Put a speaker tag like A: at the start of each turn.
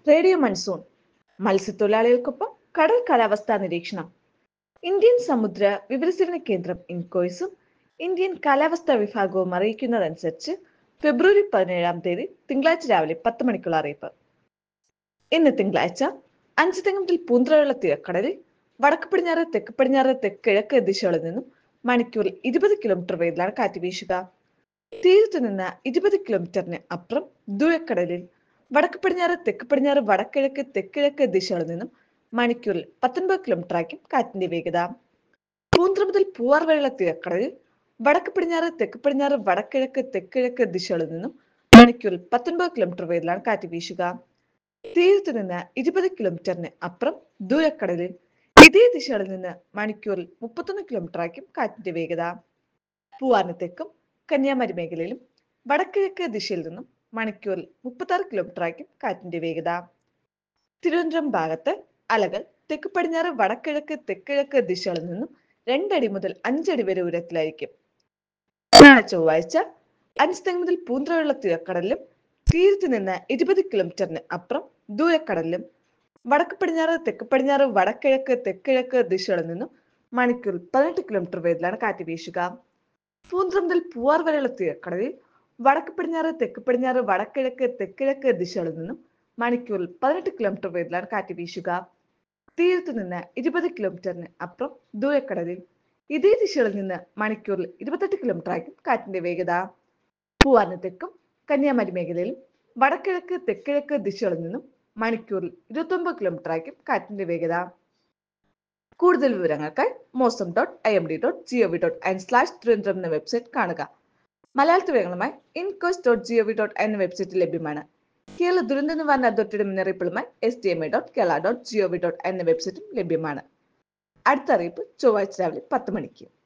A: radio monsoon മത്സ്യത്തൊഴിലാളികൾക്കൊപ്പം കടൽ കാലാവസ്ഥാ നിരീക്ഷണം ഇന്ത്യൻ സമുദ്ര വിവരസേവന കേന്ദ്രം ഇൻകോയ്സും ഇന്ത്യൻ കാലാവസ്ഥാ വിഭാഗവും അറിയിക്കുന്നതനുസരിച്ച് ഫെബ്രുവരി പതിനേഴാം തീയതി തിങ്കളാഴ്ച രാവിലെ പത്ത് മണിക്കുള്ള അറിയിപ്പ് ഇന്ന് തിങ്കളാഴ്ച അഞ്ച് തെങ്ങ് മുതൽ പൂന്തറയുള്ള തീരക്കടലിൽ വടക്ക് പടിഞ്ഞാറ് തെക്ക് പടിഞ്ഞാറ് തെക്ക് കിഴക്ക് ദിശകളിൽ നിന്നും മണിക്കൂറിൽ ഇരുപത് കിലോമീറ്റർ വേഗത്തിലാണ് കാറ്റ് വീശുക തീരത്തു നിന്ന് ഇരുപത് കിലോമീറ്ററിന് അപ്പുറം ദൂരക്കടലിൽ വടക്ക് പടിഞ്ഞാറ് തെക്ക് പടിഞ്ഞാറ് വടക്കിഴക്ക് തെക്കിഴക്ക് ദിശകളിൽ നിന്നും മണിക്കൂറിൽ പത്തൊൻപത് കിലോമീറ്റർ ആയിരിക്കും കാറ്റിന്റെ വേഗത പൂന്തറ മുതൽ പൂവാർ വരെയുള്ള തീരക്കടലിൽ വടക്ക് പടിഞ്ഞാറ് തെക്ക് പടിഞ്ഞാറ് വടക്കിഴക്ക് തെക്കിഴക്ക് ദിശകളിൽ നിന്നും മണിക്കൂറിൽ പത്തൊൻപത് കിലോമീറ്റർ വേഗത്തിലാണ് കാറ്റ് വീശുക തീരത്തു നിന്ന് ഇരുപത് കിലോമീറ്ററിന് അപ്പുറം ദൂരക്കടലിൽ ഇതേ ദിശകളിൽ നിന്ന് മണിക്കൂറിൽ മുപ്പത്തൊന്ന് കിലോമീറ്റർ ആയിരിക്കും കാറ്റിന്റെ വേഗത പൂവാറിന് തെക്കും കന്യാകുമാരി മേഖലയിലും വടക്കിഴക്ക് ദിശയിൽ നിന്നും മണിക്കൂറിൽ മുപ്പത്തി ആറ് കിലോമീറ്റർ ആയിരിക്കും കാറ്റിന്റെ വേഗത തിരുവനന്തപുരം ഭാഗത്ത് അലകൾ തെക്ക് പടിഞ്ഞാറ് വടക്കിഴക്ക് തെക്കിഴക്ക് ദിശകളിൽ നിന്നും രണ്ടടി മുതൽ അഞ്ചടി വരെ ഉയരത്തിലായിരിക്കും നാളെ ചൊവ്വാഴ്ച അഞ്ച് തെങ്ങ് മുതൽ പൂന്തറയുള്ള തീരക്കടലിലും തീരത്ത് നിന്ന് ഇരുപത് കിലോമീറ്ററിന് അപ്പുറം ദൂരക്കടലിലും വടക്ക് പടിഞ്ഞാറ് തെക്ക് പടിഞ്ഞാറ് വടക്കിഴക്ക് തെക്കിഴക്ക് ദിശകളിൽ നിന്നും മണിക്കൂറിൽ പതിനെട്ട് കിലോമീറ്റർ വേഗത്തിലാണ് കാറ്റ് വീശുക പൂന്തറ മുതൽ പൂവാർ വരെയുള്ള തീരക്കടലിൽ വടക്ക് പടിഞ്ഞാറ് തെക്ക് പടിഞ്ഞാറ് വടക്കിഴക്ക് തെക്കിഴക്ക് ദിശകളിൽ നിന്നും മണിക്കൂറിൽ പതിനെട്ട് കിലോമീറ്റർ വേഗത്തിലാണ് കാറ്റ് വീശുക തീരത്തു നിന്ന് ഇരുപത് കിലോമീറ്ററിന് അപ്പുറം ദൂരക്കടലിൽ ഇതേ ദിശകളിൽ നിന്ന് മണിക്കൂറിൽ ഇരുപത്തെട്ട് കിലോമീറ്റർ ആയിരിക്കും കാറ്റിന്റെ വേഗത പൂവാറിന് തെക്കും കന്യാകുമാരി മേഖലയിലും വടക്കിഴക്ക് തെക്കിഴക്ക് ദിശകളിൽ നിന്നും മണിക്കൂറിൽ ഇരുപത്തൊമ്പത് കിലോമീറ്റർ ആയിരിക്കും കാറ്റിന്റെ വേഗത കൂടുതൽ വിവരങ്ങൾക്കായി mausam dot I M D dot G O V dot N slash Thiruvananthapuram എന്ന വെബ്സൈറ്റ് കാണുക മലയാളത്തിൽ വിവരങ്ങളുമായി INCOIS dot G O V dot എന്ന വെബ്സൈറ്റ് ലഭ്യമാണ് കേരള ദുരന്ത നിവാരണ അതോറിറ്റിയുടെ മുന്നറിയിപ്പുകളുമായി S D M I dot Kerala dot G O V dot എന്ന വെബ്സൈറ്റും ലഭ്യമാണ് അടുത്ത അറിയിപ്പ് ചൊവ്വാഴ്ച രാവിലെ പത്ത് മണിക്ക്